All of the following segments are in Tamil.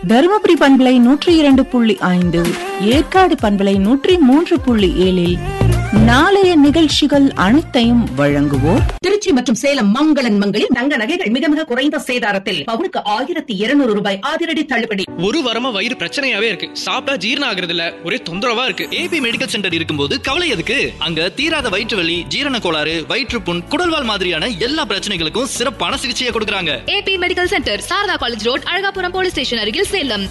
தருமபுரி பண்பலை நூற்றி இரண்டு புள்ளி ஐந்து ஏற்காடு பண்பலை நூற்றி மூன்று புள்ளி ஏழில் நாளைய நிகழ்ச்சிகள் அனைத்தையும் வழங்குவோர் திருச்சி மற்றும் சேலம் மங்களன் மங்களில் தங்க நகைகள் மிக மிக குறைந்த சேதாரத்தில் பவுனுக்கு ஆயிரத்தி இருநூறு ரூபாய் அதிரடி தள்ளுபடி ஒரு வாரமா வயிறு பிரச்சனையாவே இருக்கு சாப்பிட்டா ஜீரணம் ஆகுறது இல்ல ஒரே தொந்தரவா இருக்கு ஏபி மெடிக்கல் சென்டர் இருக்கும்போது கவலை எதுக்கு அங்க தீராத வயிற்று வலி ஜீரண கோளாறு வயிற்றுப்புண் குடல்வால் மாதிரியான எல்லா பிரச்சனைகளுக்கும் சிறப்பான சிகிச்சையை கொடுக்கறாங்க AB medical centre Sarada college road Alagapuram police station அருகில் சேலம்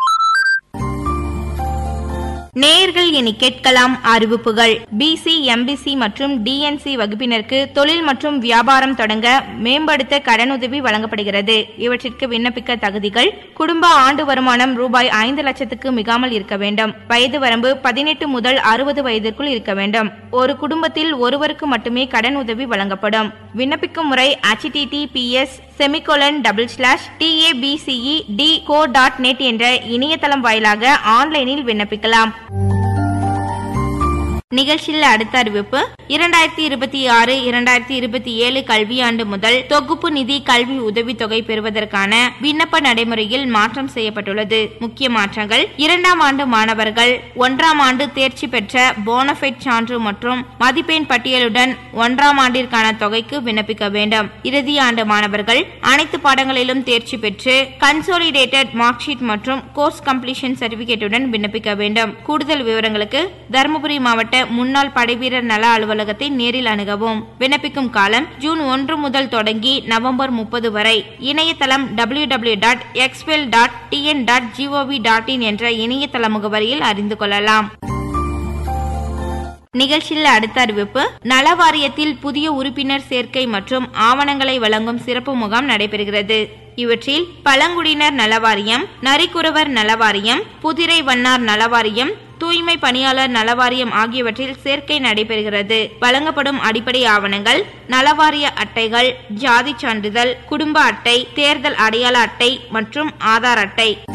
நேயர்கள் இனி கேட்கலாம் அறிவிப்புகள் பிசி எம்பிசி மற்றும் டிஎன்சி வகுப்பினருக்கு தொழில் மற்றும் வியாபாரம் தொடங்க மேம்படுத்த கடனுதவி வழங்கப்படுகிறது இவற்றிற்கு விண்ணப்பிக்க தகுதிகள் குடும்ப ஆண்டு வருமானம் ரூபாய் ஐந்து லட்சத்துக்கு மிகாமல் இருக்க வேண்டும் வயது வரம்பு பதினெட்டு முதல் அறுபது வயதிற்குள் இருக்க வேண்டும் ஒரு குடும்பத்தில் ஒருவருக்கு மட்டுமே கடன் உதவி வழங்கப்படும் விண்ணப்பிக்கும் முறை https semicolon double slash TABCE D co dot net என்ற இணையதளம் வாயிலாக ஆன்லைனில் விண்ணப்பிக்கலாம் நிகழ்ச்சியில் அடுத்த அறிவிப்பு இரண்டாயிரத்தி இருபத்தி ஆறு இரண்டாயிரத்தி இருபத்தி ஏழு கல்வியாண்டு முதல் தொகுப்பு நிதி கல்வி உதவித்தொகை பெறுவதற்கான விண்ணப்ப நடைமுறையில் மாற்றம் செய்யப்பட்டுள்ளது முக்கிய மாற்றங்கள் இரண்டாம் ஆண்டு மாணவர்கள் ஒன்றாம் ஆண்டு தேர்ச்சி பெற்ற போனஃபைட் சான்று மற்றும் மதிப்பெண் பட்டியலுடன் ஒன்றாம் ஆண்டிற்கான தொகைக்கு விண்ணப்பிக்க வேண்டும் இறுதி ஆண்டு மாணவர்கள் அனைத்து பாடங்களிலும் தேர்ச்சி பெற்று கன்சோலிடேட்டட் மார்க் ஷீட் மற்றும் கோர்ஸ் கம்ப்ளீஷன் சர்டிபிகேட்டுடன் விண்ணப்பிக்க வேண்டும் கூடுதல் விவரங்களுக்கு தருமபுரி மாவட்ட முன்னாள் படைவீரர் நல அலுவலகத்தை நேரில் அணுகவும் விண்ணப்பிக்கும் காலம் ஜூன் ஒன்று முதல் தொடங்கி நவம்பர் முப்பது வரை இணையதளம் W W dot expel dot TN dot GOV dot in என்ற இணையதள முகவரியில் அறிந்து கொள்ளலாம் நிகழ்ச்சியில் அடுத்த அறிவிப்பு நல வாரியத்தில் புதிய உறுப்பினர் சேர்க்கை மற்றும் ஆவணங்களை வழங்கும் சிறப்பு முகாம் நடைபெறுகிறது இவற்றில் பழங்குடியினர் நலவாரியம் நரிக்குறவர் நலவாரியம் புதிரை வண்ணார் நலவாரியம் தூய்மை பணியாளர் நலவாரியம் ஆகியவற்றில் சேர்க்கை நடைபெறுகிறது வழங்கப்படும் அடிப்படை ஆவணங்கள் நலவாரிய அட்டைகள் ஜாதி சான்றிதழ் குடும்ப அட்டை தேர்தல் அடையாள அட்டை மற்றும் ஆதார் அட்டை